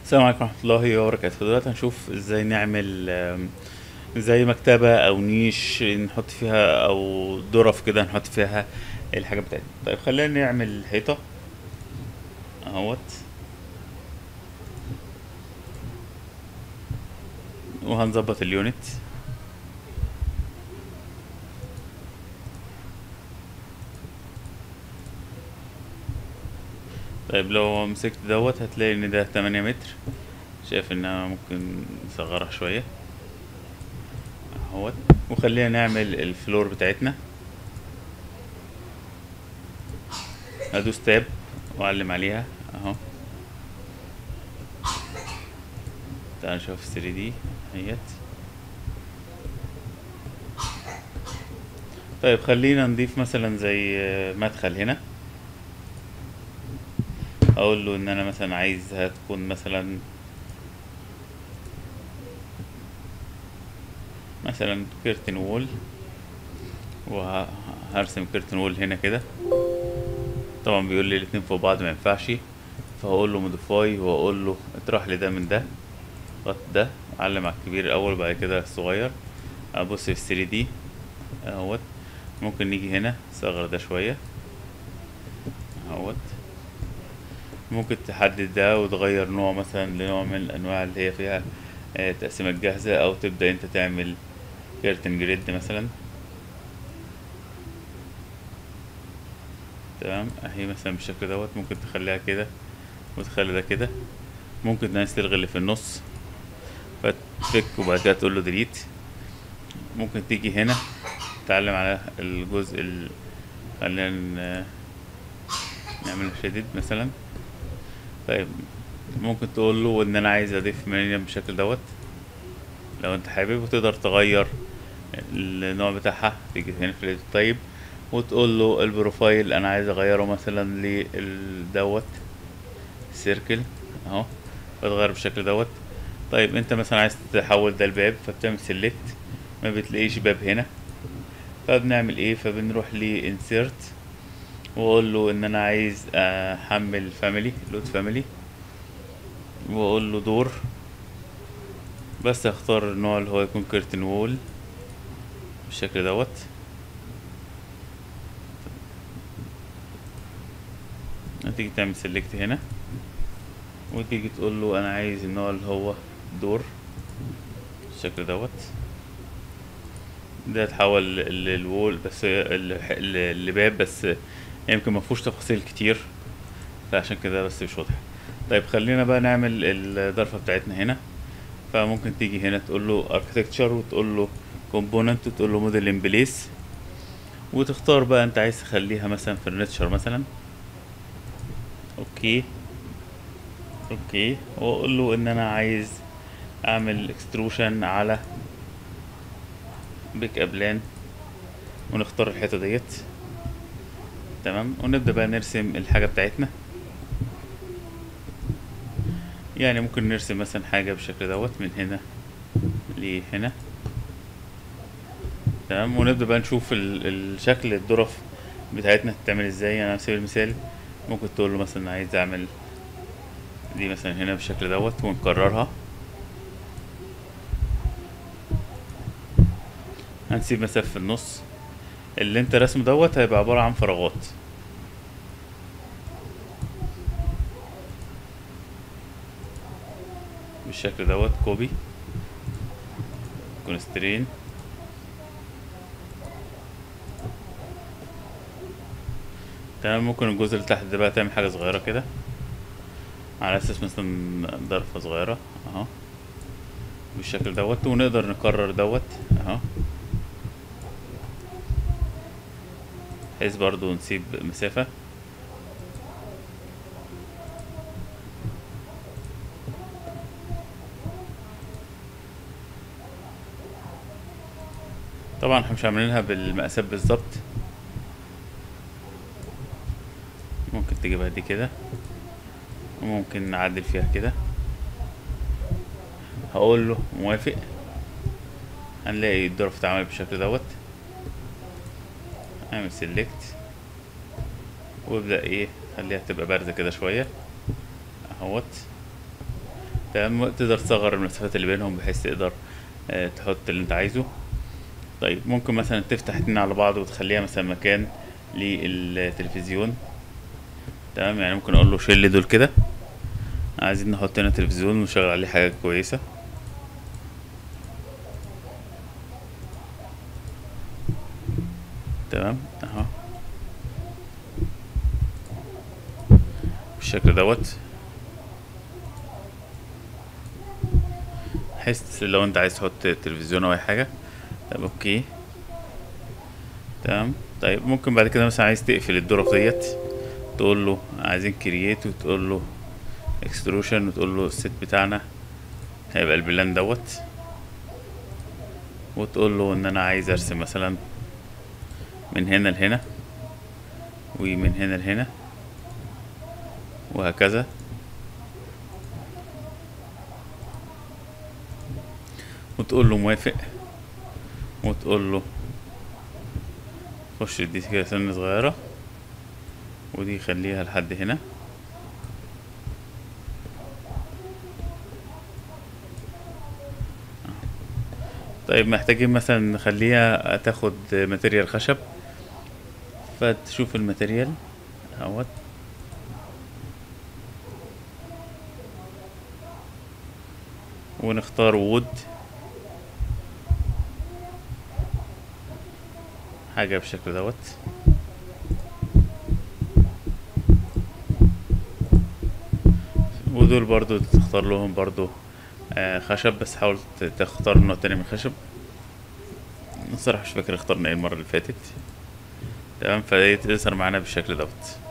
السلام عليكم ورحمة الله وبركاته دلوقتي هنشوف ازاي نعمل آم، زي مكتبة او نيش نحط فيها او ظرف كده نحط فيها الحاجة بتاعتنا طيب خلينا نعمل حيطة اهوت وهنظبط اليونت طيب لو مسكت دوت هتلاقي ان ده 8 متر شايف انها ممكن نصغرها شوية اهوت وخلينا نعمل الفلور بتاعتنا هدوس تاب واعلم عليها اهو تعال نشوف 3 دي اهيت طيب خلينا نضيف مثلا زي مدخل هنا اقول له ان انا مثلا عايزها تكون مثلا مثلا كيرتن وول وهرسم كيرتن وول هنا كده طبعا بيقول لي الاتنين فوق بعض ما ينفعش فهقول له موديفاي واقول له اطرح لي ده من ده غط ده اعلم على الكبير الاول وبعد كده الصغير ابص في 3 دي اهوت ممكن نيجي هنا صغر ده شويه اهوت ممكن تحدد ده وتغير نوع مثلا لنوع من الانواع اللي هي فيها آه، تقسيمات جاهزة او تبدأ انت تعمل كيرتن جريد مثلا تمام اهي مثلا بالشكل دوت ممكن تخليها كده وتخلي ده كده ممكن ناس تلغي اللي في النص فتفك وبعد كده تقول له ديليت ممكن تيجي هنا تعلم على الجزء ال... خلينا ن- نعمل شديد مثلا طيب ممكن تقول له ان انا عايز اضيف منيا بالشكل دوت لو انت حابب وتقدر تغير النوع بتاعها تيجي هنا في الإيديت طيب وتقول له البروفايل انا عايز اغيره مثلا للدوت سيركل اهو فتغير بالشكل دوت طيب انت مثلا عايز تحول ده الباب فبتعمل سيلكت ما بتلاقيش باب هنا فبنعمل ايه فبنروح لانسيرت واقول له ان انا عايز احمل فاميلي لود فاميلي واقول له دور بس اختار النوع اللي هو يكون كيرتن وول بالشكل دوت هتيجي تعمل سيلكت هنا وتيجي تقول له انا عايز النوع اللي هو دور بالشكل دوت ده اتحول ل- للوول بس ال- ال- لباب بس يمكن مفهوش تفاصيل كتير فعشان كده بس مش واضح طيب خلينا بقى نعمل الضرفة بتاعتنا هنا فممكن تيجي هنا تقول له architecture وتقول له component وتقول له model in place وتختار بقى انت عايز تخليها مثلا furniture مثلا اوكي اوكي واقول له ان انا عايز اعمل extrusion على بيك ابلان ونختار الحتة ديت تمام ونبدأ بقى نرسم الحاجة بتاعتنا يعني ممكن نرسم مثلا حاجة بالشكل دوت من هنا لهنا تمام ونبدأ بقى نشوف ال- الشكل الظرف بتاعتنا هتتعمل ازاي يعني على سبيل المثال ممكن تقول له مثلا عايز اعمل دي مثلا هنا بالشكل دوت ونكررها هنسيب مسافة في النص اللي انت رسمه دوت هيبقى عبارة عن فراغات بالشكل دوت كوبي كونسترين تمام ممكن الجزء اللي تحت ده بقى تعمل حاجة صغيرة كده على اساس مثلا ضرفة صغيرة اهو بالشكل دوت ونقدر نكرر دوت اهو بحيث برضو نسيب مسافة طبعا احنا مش عاملينها بالمقاسات بالظبط ممكن تجيبها دي كده وممكن نعدل فيها كده هقول له موافق هنلاقي الظرف اتعمل بالشكل دوت اعمل سيلكت وابدأ ايه خليها تبقى باردة كده شوية اهوت تمام تقدر تصغر المسافات اللي بينهم بحيث تقدر آه، تحط اللي انت عايزه طيب ممكن مثلا تفتح اتنين على بعض وتخليها مثلا مكان للتلفزيون تمام يعني ممكن اقول له شيل لي دول كده عايزين نحط هنا تلفزيون ونشغل عليه حاجة كويسة تمام اهو بالشكل دوت بحيث لو انت عايز تحط تلفزيون او اي حاجة طب اوكي تمام طيب ممكن بعد كده مثلا عايز تقفل الظرف ديت تقول له عايزين كرييت وتقول له اكستروشن وتقول له الست بتاعنا هيبقى البلان دوت وتقول له ان انا عايز ارسم مثلا من هنا لهنا ومن هنا لهنا وهكذا وتقول له موافق وتقول له خش دي كده سنة صغيرة ودي خليها لحد هنا طيب محتاجين مثلا نخليها تاخد ماتيريال خشب فتشوف الماتيريال اهوت ونختار وود حاجة بالشكل دوت ودول برضو تختار لهم برضو آه خشب بس حاول ت- تختار نوع تاني من الخشب الصراحة مش فاكر اخترنا ايه المرة اللي فاتت تمام فدي تظهر معانا بالشكل دوت